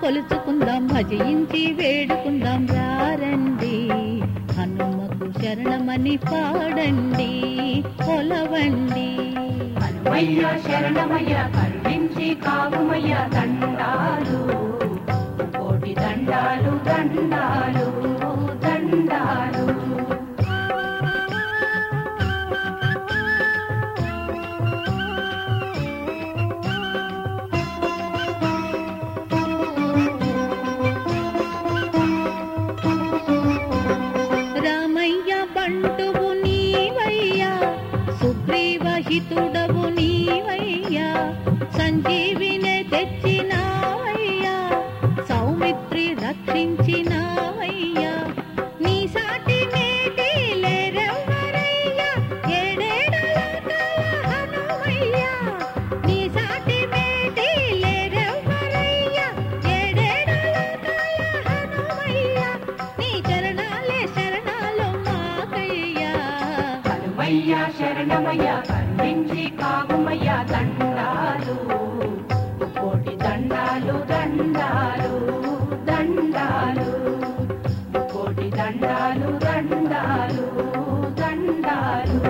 కొలుచుకుందాం భజించి వేడుకుందాం రారండి హనుమకు శరణమని పాడండి కొలవండి హనుమయ్య శరణమయ్య కరుణించి కావుమయ్య దండాలు కోటి దండాలు దండాలు దండాలు రామయ్య బంటువు నీవయ్యా సుగ్రీవహితుడవు నీవయ్యా సంజీవిని తెచ్చినావయ్యా సౌమిత్రి రక్షించినావయ్యా నీ సాటి మేటి లేరెవ్వరయ్యా ఏడేడల హనుమయ్యా నీ సాటి మేటి లేరెవ్వరయ్యా ఏడేడల హనుమయ్యా నీ చరణాలే శరణాలు మాకయ్యా హనుమయ్య శరణమయ్య కరుణించి కావుమయ్య దండాలు కోటి దండాలు దండాలు దండాలు కోటి దండాలు దండాలు దండాలు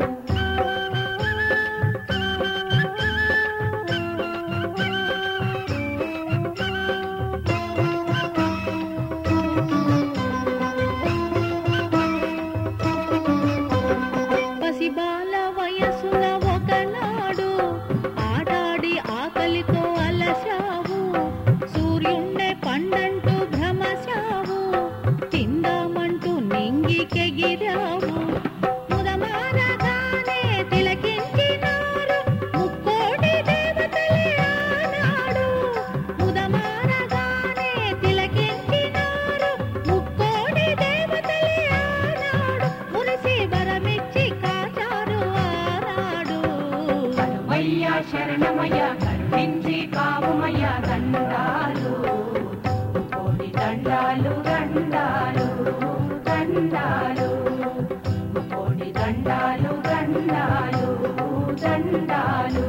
పసిబాల వయసున ఒకనాడు ఆడాడి ఆకలితో అలసావు సూర్యుండే పండంటూ భ్రమశావు తిందామంటూ నింగికెగిరావు ముదమారగానే తిలకించినారు ముక్కోటి దేవతలే ఆనాడు ముదమారగానే తిలకించినారు ముక్కోటి దేవతలే ఆనాడు మురిసి వరమిచ్చి కాచారు ఆనాడు హనుమయ్య శరణమయ్య కరుణించి కావుమయ్య దండాలు కోటి దండాలు దండాలు దండాలు కోటి దండాలు దండాలు దండాలు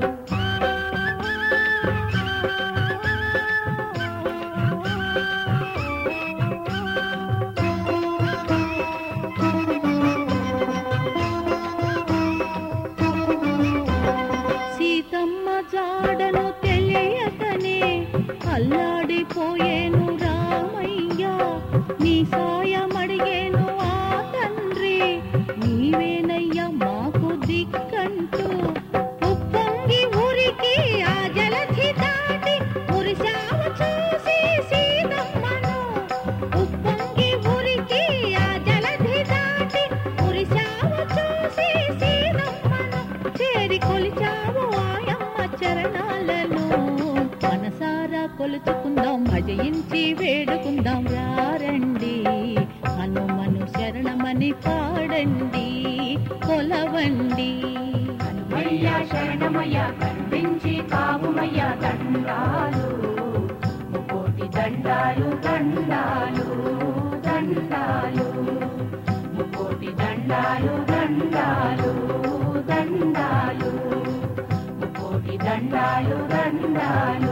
సీతమ్మ జాడను తెలియకనే అల్లాడిపోయేను రామయ్య నీ సాయం అడిగేను ఆ తండ్రి నీవేనయ్యా మాకు దిక్కంటూ ఉప్పొంగి ఊరికి ఆ జలధి దాటి మురిశావ చూసి సీతమ్మను ఉప్పొంగి ఊరికి ఆ జలధి దాటి మురిశావ చూసి సీతమ్మను చేరి కొలిచావు ఆయమ్మ చరణాలను మనసారా కొలుచుకుందాం భజయించి వేడుకుందాం రారండి హనుమను శరణమని పాడండి కొలవండి హనుమయ్య శరణమయ్య కరుణించి కావుమయ్య దండాలు కోటి దండాలు దండాలు దండాలు కోటి దండాలు దండాలు దండాలు కోటి దండాలు దండాలు